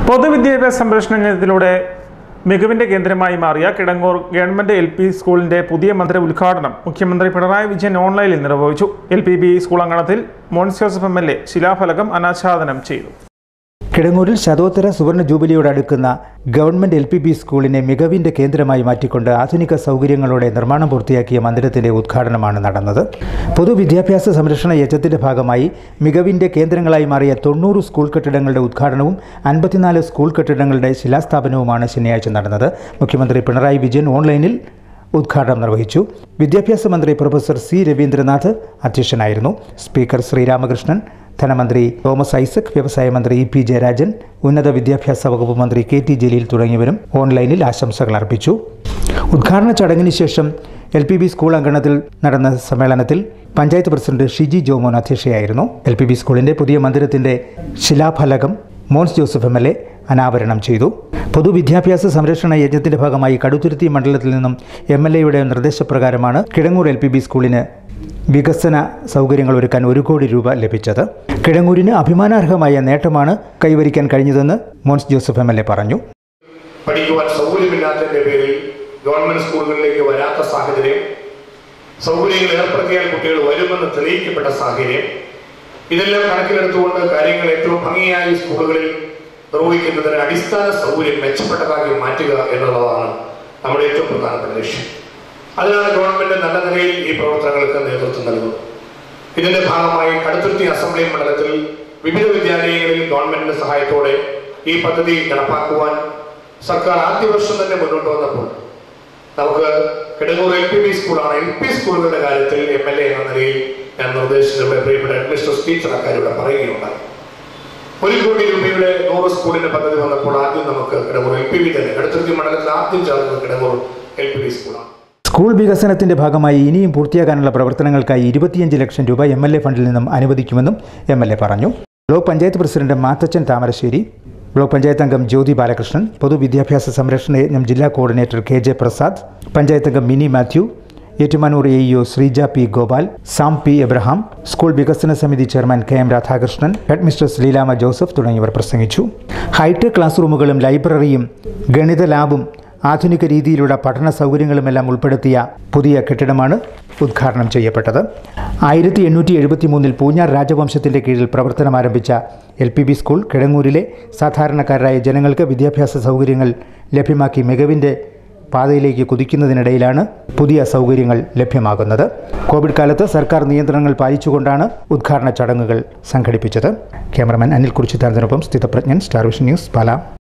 പൊതുവിദ്യാഭ്യാസ സംരക്ഷണത്തിലൂടെ മികവിന്റെ കേന്ദ്രമായി മാറിയ കിടങ്ങൂർ ഗവൺമെന്റ് എൽ പി സ്കൂളിന്റെ പുതിയ മന്ദിര ഉദ്ഘാടനം മുഖ്യമന്ത്രി പിണറായി വിജയൻ ഓൺലൈനിൽ നിർവഹിച്ചു എൽ പി ബി സ്കൂൾ അങ്കണത്തിൽ Mons Joseph M L A ശിലാഫലകം അനാച്ഛാദനം ചെയ്തു കിടങ്ങൂരിൽ ശതോത്തര സുവർണ ജൂബിലിയോടടുക്കുന്ന ഗവൺമെന്റ് എൽ പി ബി സ്കൂളിനെ മികവിന്റെ കേന്ദ്രമായി മാറ്റിക്കൊണ്ട് ആധുനിക സൗകര്യങ്ങളോടെ നിർമ്മാണം പൂർത്തിയാക്കിയ മന്ദിരത്തിന്റെ ഉദ്ഘാടനമാണ് നടന്നത് പൊതുവിദ്യാഭ്യാസ സംരക്ഷണ യജ്ഞത്തിന്റെ ഭാഗമായി മികവിന്റെ കേന്ദ്രങ്ങളായി മാറിയ തൊണ്ണൂറ് സ്കൂൾ കെട്ടിടങ്ങളുടെ ഉദ്ഘാടനവും അൻപത്തിനാല് സ്കൂൾ കെട്ടിടങ്ങളുടെ ശിലാസ്ഥാപനവുമാണ് ശനിയാഴ്ച നടന്നത് മുഖ്യമന്ത്രി പിണറായി വിജയൻ ഓൺലൈനിൽ ഉദ്ഘാടനം നിർവഹിച്ചു വിദ്യാഭ്യാസ മന്ത്രി പ്രൊഫസർ സി രവീന്ദ്രനാഥ് അധ്യക്ഷനായിരുന്നു സ്പീക്കർ ശ്രീരാമകൃഷ്ണൻ ധനമന്ത്രി തോമസ് ഐസക് വ്യവസായ മന്ത്രി ഇ പി ജയരാജൻ ഉന്നത വിദ്യാഭ്യാസ വകുപ്പ് മന്ത്രി കെ ടി ജലീൽ തുടങ്ങിയവരും ഓൺലൈനിൽ ആശംസകൾ അർപ്പിച്ചു ഉദ്ഘാടന ചടങ്ങിന് ശേഷം എൽ പി ബി സ്കൂൾ അങ്കണത്തിൽ നടന്ന സമ്മേളനത്തിൽ പഞ്ചായത്ത് പ്രസിഡന്റ് ഷിജി ജോമോൻ അധ്യക്ഷയായിരുന്നു എൽ പി ബി സ്കൂളിന്റെ പുതിയ മന്ദിരത്തിന്റെ ശിലാഫലകം Mons Joseph M L A അനാവരണം ചെയ്തു പൊതുവിദ്യാഭ്യാസ സംരക്ഷണ യജ്ഞത്തിന്റെ ഭാഗമായി കടുത്തുരുത്തി മണ്ഡലത്തിൽ നിന്നും എം എൽ എയുടെ നിർദ്ദേശപ്രകാരമാണ് കിടങ്ങൂർ എൽ പി ബി സ്കൂളിന് വികസന സൗകര്യങ്ങൾ ഒരുക്കാൻ ഒരു കോടി രൂപ ലഭിച്ചത് കിഴങ്ങൂരിന് അഭിമാനാർഹമായ നേട്ടമാണ് കൈവരിക്കാൻ കഴിഞ്ഞതെന്ന് Mons Joseph M L A പറഞ്ഞു പഠിക്കുവാൻ സൗകര്യമില്ലാത്തതിന്റെ പേരിൽ ഗവൺമെന്റ് സ്കൂളുകളിലേക്ക് വരാത്ത സാഹചര്യം സൗകര്യങ്ങൾ ഏർപ്പെടുത്തിയാൽ കുട്ടികൾ വരുമെന്ന് തെളിയിക്കപ്പെട്ട സാഹചര്യം ഇതെല്ലാം കണക്കിലെടുത്തുകൊണ്ട് കാര്യങ്ങൾ ഏറ്റവും ഭംഗിയായി സ്കൂളുകളിൽ നിർവഹിക്കുന്നതിന് അടിസ്ഥാന സൗകര്യം മെച്ചപ്പെട്ടതാക്കി മാറ്റുക എന്നുള്ളതാണ് നമ്മുടെ ഏറ്റവും പ്രധാനപ്പെട്ട ലക്ഷ്യം അതിനാണ് ഗവൺമെന്റ് നല്ല നിലയിൽ ഈ പ്രവർത്തനങ്ങൾക്ക് നേതൃത്വം നൽകുന്നത് ഇതിന്റെ ഭാഗമായി കടുത്തുരുത്തി അസംബ്ലി മണ്ഡലത്തിൽ വിവിധ വിദ്യാലയങ്ങളിൽ ഗവൺമെന്റിന്റെ സഹായത്തോടെ ഈ പദ്ധതി നടപ്പാക്കുവാൻ സർക്കാർ ആദ്യ വർഷം തന്നെ മുന്നോട്ട് വന്നപ്പോൾ നമുക്ക് കിടങ്ങൂർ എൽ പി ബി സ്കൂളാണ് എൽ പി സ്കൂളുകളുടെ കാര്യത്തിൽ എം എൽ എ എന്ന നിലയിൽ ഞാൻ നിർദ്ദേശിച്ചത് പ്രിയപ്പെട്ട അഡ്മിനിസ്ട്രേറ്റീവ് സ്പീക്കർ അക്കാര്യവിടെ പറയുകയുണ്ടായി ഒരു കോടി രൂപയുടെ നൂറ് സ്കൂളിന്റെ പദ്ധതി വന്നപ്പോൾ ആദ്യം നമുക്ക് കിടങ്ങൂർ എൽ പി ബി തന്നെ കടുത്തുരുത്തി മണ്ഡലത്തിൽ ആദ്യം ചേർന്നത് കിടങ്ങൂർ എൽ പി ബി സ്കൂളാണ് സ്കൂൾ വികസനത്തിന്റെ ഭാഗമായി ഇനിയും പൂർത്തിയാക്കാനുള്ള പ്രവർത്തനങ്ങൾക്കായി ഇരുപത്തിയഞ്ച് ലക്ഷം രൂപ എം എൽ എ ഫണ്ടിൽ നിന്നും അനുവദിക്കുമെന്നും എം എൽ എ പറഞ്ഞു block panchayat president Mathachan Thamarassery block panchayat അംഗം ജ്യോതി ബാലകൃഷ്ണൻ പൊതുവിദ്യാഭ്യാസ സംരക്ഷണ യജ്ഞം ജില്ലാ coordinator K J Prasad panchayat അംഗം Mini Mathew Ettumanoor A EO Sreeja P Gopal Sam P Abraham school വികസന സമിതി chairman K M Radhakrishnan head mistress Leelama Joseph തുടങ്ങിയവർ പ്രസംഗിച്ചു ഹൈടെക് ക്ലാസ് റൂമുകളും ലൈബ്രറിയും ഗണിത ലാബും ആധുനിക രീതിയിലുള്ള പഠന സൗകര്യങ്ങളുമെല്ലാം ഉൾപ്പെടുത്തിയ പുതിയ കെട്ടിടമാണ് ഉദ്ഘാടനം ചെയ്യപ്പെട്ടത് ആയിരത്തി എണ്ണൂറ്റി എഴുപത്തി മൂന്നിൽ പൂഞ്ഞാർ രാജവംശത്തിൻ്റെ കീഴിൽ പ്രവർത്തനം ആരംഭിച്ച എൽ പി ബി സ്കൂൾ കിഴങ്ങൂരിലെ സാധാരണക്കാരായ ജനങ്ങൾക്ക് വിദ്യാഭ്യാസ സൗകര്യങ്ങൾ ലഭ്യമാക്കി മികവിൻ്റെ പാതയിലേക്ക് കുതിക്കുന്നതിനിടയിലാണ് പുതിയ സൗകര്യങ്ങൾ ലഭ്യമാകുന്നത് കോവിഡ് കാലത്ത് സർക്കാർ നിയന്ത്രണങ്ങൾ പാലിച്ചുകൊണ്ടാണ് ഉദ്ഘാടന ചടങ്ങുകൾ സംഘടിപ്പിച്ചത് ക്യാമറമാൻ അനിൽ കുറിച്ചിത്താരത്തിനൊപ്പം സ്ഥിതപ്രജ്ഞൻ സ്റ്റാർ വിഷൻ ന്യൂസ് പാലാ